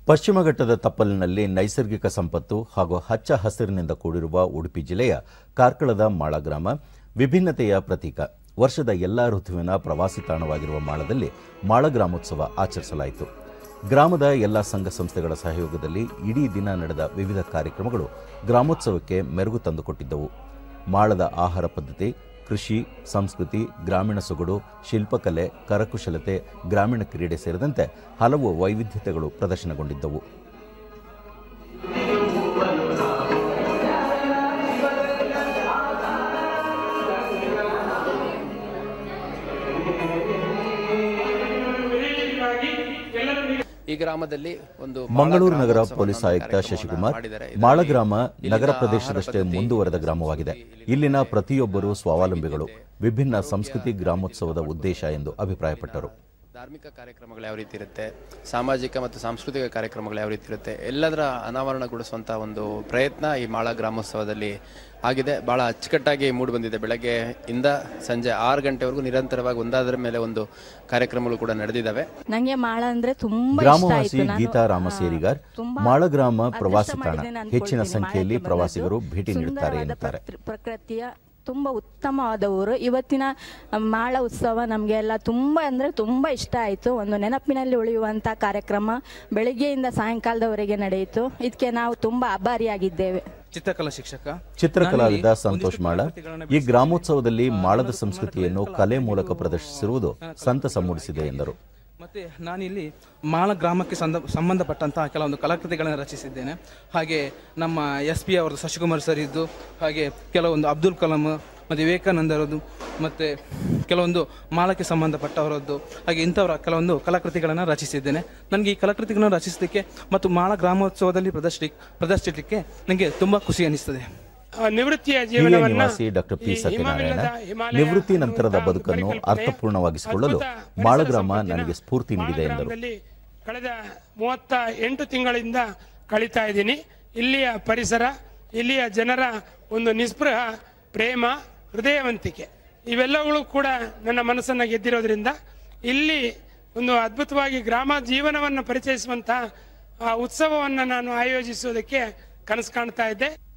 ಪಶ್ಚಿಮ ಘಟ್ಟದ ತಪ್ಪಲಿನಲ್ಲಿ ನೈಸರ್ಗಿಕ ಸಂಪತ್ತು ಹಾಗೂ ಹಚ್ಚ ಹಸಿರಿನಿಂದ ಕೂಡಿರುವ ಉಡುಪಿ ಜಿಲ್ಲೆಯ ಕಾರ್ಕಳದ ಮಾಳ ಗ್ರಾಮ ವಿಭಿನ್ನತೆಯ ಪ್ರತೀಕ ವರ್ಷದ ಎಲ್ಲಾ ಋತುವಿನ ಪ್ರವಾಸಿ ತಾಣವಾಗಿರುವ ಮಾಳದಲ್ಲಿ ಮಾಳ ಗ್ರಾಮೋತ್ಸವ ಆಚರಿಸಲಾಯಿತು ಗ್ರಾಮದ ಎಲ್ಲ ಸಂಘ ಸಂಸ್ಥೆಗಳ ಸಹಯೋಗದಲ್ಲಿ ಇಡೀ ದಿನ ನಡೆದ ವಿವಿಧ ಕಾರ್ಯಕ್ರಮಗಳು ಗ್ರಾಮೋತ್ಸವಕ್ಕೆ ಮೆರುಗು ತಂದುಕೊಟ್ಟಿದ್ದವು ಮಾಳದ ಆಹಾರ ಪದ್ಧತಿ ಕೃಷಿ ಸಂಸ್ಕೃತಿ ಗ್ರಾಮೀಣ ಸೊಗಡು ಶಿಲ್ಪಕಲೆ ಕರಕುಶಲತೆ ಗ್ರಾಮೀಣ ಕ್ರೀಡೆ ಸೇರಿದಂತೆ ಹಲವು ವೈವಿಧ್ಯತೆಗಳು ಪ್ರದರ್ಶನಗೊಂಡಿದ್ದವು ಈ ಗ್ರಾಮದಲ್ಲಿ ಒಂದು ಮಂಗಳೂರು ಮಾಳ ನಗರ ಗ್ರಾಮೋತ್ಸವ ಪೊಲೀಸ್ ಅನ್ನೋ ಆಯುಕ್ತ ಕಾರ್ಯಕ್ರಮವನ್ನ ಶಶಿಕುಮಾರ್ ಮಾಡಿದ್ದಾರೆ. ಮಾಳ ಇದರಲ್ಲಿ ಗ್ರಾಮ ನಗರ ಇಲ್ಲಿನ ಪ್ರದೇಶದಷ್ಟೇ ಆಹಾರ ಪದ್ಧತಿ, ಮುಂದುವರೆದ ಗ್ರಾಮವಾಗಿದೆ ಇಲ್ಲಿನ ಪ್ರತಿಯೊಬ್ಬರು ಸ್ವಾವಲಂಬಿಗಳು ವಿಭಿನ್ನ ಸಂಸ್ಕೃತಿ ಗ್ರಾಮೋತ್ಸವದ ಉದ್ದೇಶ ಎಂದು ಅಭಿಪ್ರಾಯಪಟ್ಟರು ಧಾರ್ಮಿಕ ಕಾರ್ಯಕ್ರಮಗಳು ಯಾವ ರೀತಿ ಇರುತ್ತೆ ಸಾಮಾಜಿಕ ಮತ್ತು ಸಾಂಸ್ಕೃತಿಕ ಕಾರ್ಯಕ್ರಮಗಳು ಯಾವ ರೀತಿ ಇರುತ್ತೆ ಎಲ್ಲದರ ಅನಾವರಣಗೊಳಿಸುವಂಥ ಒಂದು ಪ್ರಯತ್ನ ಈ ಮಾಳ ಗ್ರಾಮೋತ್ಸವದಲ್ಲಿ ಆಗಿದೆ ಬಹಳ ಅಚ್ಚುಕಟ್ಟಾಗಿ ಮೂಡಿ ಬಂದಿದೆ ಬೆಳಗ್ಗೆ ಇಂದ ಸಂಜೆ ಆರು ಗಂಟೆವರೆಗೂ ನಿರಂತರವಾಗಿ ಒಂದಾದರ ಮೇಲೆ ಒಂದು ಕಾರ್ಯಕ್ರಮಗಳು ಕೂಡ ನಡೆದಿದ್ದಾವೆ ನಂಗೆ ಮಾಳ ಅಂದ್ರೆ ತುಂಬಾ ಇಷ್ಟ ಗ್ರಾಮವಾಸಿ ಆಯ್ತು ನಾನು, ಗೀತಾ ರಾಮ ಆ, ಸೇರಿಗಾರ್ ತುಂಬಾ ಮಾಳಗ್ರಾಮ ಅದೃಷ್ಟ ಪ್ರವಾಸಿ ತಾಣ ಮಾಡಿದ್ದೇನೆ ಅನ್ಕೊಳ್ತೀನಿ. ಹೆಚ್ಚಿನ ಸಂಖ್ಯೆಯಲ್ಲಿ ಮಾಳಕ್ಕೆ ಪ್ರವಾಸಿಗರು ಬಂದದ್ದು ಭೇಟಿ ನೀಡುತ್ತಾರೆ ಸುಂದರವಾದ ಎನ್ನುತ್ತಾರೆ ಪ್ರಕೃ- ಪ್ರಕೃತಿಯ ತುಂಬಾ ಉತ್ತಮವಾದ ಊರು ಇವತ್ತಿನ ಮಾಳ ಉತ್ಸವ ನಮಗೆ ಎಲ್ಲ ತುಂಬಾ ಅಂದ್ರೆ ತುಂಬಾ ಇಷ್ಟ ಆಯ್ತು ಒಂದು ನೆನಪಿನಲ್ಲಿ ಉಳಿಯುವಂತ ಕಾರ್ಯಕ್ರಮ ಬೆಳಿಗ್ಗೆಯಿಂದ ಸಾಯಂಕಾಲದವರೆಗೆ ನಡೆಯಿತು ಇದಕ್ಕೆ ನಾವು ತುಂಬಾ ಆಭಾರಿಯಾಗಿದ್ದೇವೆ ಚಿತ್ರಕಲಾ ಶಿಕ್ಷಕ ಚಿತ್ರಕಲಾವಿದ ಸಂತೋಷ್ ಮಾಳ ಈ ಗ್ರಾಮೋತ್ಸವದಲ್ಲಿ ಮಾಳದ ಸಂಸ್ಕೃತಿಯನ್ನು ಕಲೆ ಮೂಲಕ ಪ್ರದರ್ಶಿಸಿರುವುದು ಸಂತಸ ಮೂಡಿಸಿದೆ ಎಂದರು ಮತ್ತೆ ನಾನಿಲ್ಲಿ ಮಾಳ ಗ್ರಾಮಕ್ಕೆ ಸಂದ ಸಂಬಂಧಪಟ್ಟಂತಹ ಕೆಲವೊಂದು ಕಲಾಕೃತಿಗಳನ್ನು ರಚಿಸಿದ್ದೇನೆ ಹಾಗೆ ನಮ್ಮ ಎಸ್ ಪಿ ಅವರದ್ದು ಶಶಿಕುಮಾರ್ ಸರ್ ಇದ್ದು ಹಾಗೆ ಕೆಲವೊಂದು ಅಬ್ದುಲ್ ಕಲಾಂ ಮತ್ತು ವಿವೇಕಾನಂದರದ್ದು ಮತ್ತು ಕೆಲವೊಂದು ಮಾಳಕ್ಕೆ ಸಂಬಂಧಪಟ್ಟವರದ್ದು ಹಾಗೆ ಇಂಥವರ ಕೆಲವೊಂದು ಕಲಾಕೃತಿಗಳನ್ನು ರಚಿಸಿದ್ದೇನೆ ನನಗೆ ಈ ಕಲಾಕೃತಿಗಳನ್ನು ರಚಿಸಲಿಕ್ಕೆ ಮತ್ತು ಮಾಳ ಗ್ರಾಮೋತ್ಸವದಲ್ಲಿ ಪ್ರದರ್ಶಿ ಪ್ರದರ್ಶಿಸಲಿಕ್ಕೆ ನನಗೆ ತುಂಬ ಖುಷಿ ಅನಿಸ್ತದೆ ಆ, ನಿವೃತ್ತಿಯ ಹಿರಿಯ ಜೀವನವನ್ನ ನಿವಾಸಿ ಡಾಕ್ಟರ್ ಪಿ ಈ ಸತ್ಯನಾರಾಯಣ ಹಿಮವಿಲ್ಲದ ಹಿಮಾಲಯ ನಿವೃತ್ತಿ ನಂತರದ ಅನ್ನುವಂತಹ ಬದುಕನ್ನು ಪರಿಕಲ್ಪನೆ ಅರ್ಥಪೂರ್ಣವಾಗಿಸಿಕೊಳ್ಳಲು ಅದ್ಭುತ ಮಾಳಗ್ರಾಮ ಪರಿಸರ ನನಗೆ ಸ್ಫೂರ್ತಿ ನೀಡಿದೆ ಎಂದರು ಮಾಳಗ್ರಾಮದಲ್ಲಿ ಕಳೆದ ಮೂವತ್ತ ಎಂಟು ತಿಂಗಳಿಂದ ಕಳೀತಾ ಇದ್ದೀನಿ ಇಲ್ಲಿಯ ಪರಿಸರ ಇಲ್ಲಿಯ ಜನರ ಒಂದು ನಿಸ್ಪೃಹ ಪ್ರೇಮ ಹೃದಯವಂತಿಕೆ ಇವೆಲ್ಲಗಳು ಕೂಡ ನನ್ನ ಮನಸ್ಸನ್ನು ಗೆದ್ದಿರೋದ್ರಿಂದ ಇಲ್ಲಿ ಒಂದು ಅದ್ಭುತವಾಗಿ ಗ್ರಾಮ ಜೀವನವನ್ನು ಪರಿಚಯಿಸುವಂತಹ ಆ ಉತ್ಸವವನ್ನು ನಾನು ಆಯೋಜಿಸುವುದಕ್ಕೆ ಕನಸು ಕಾಣ್ತಾ ಇದ್ದೆ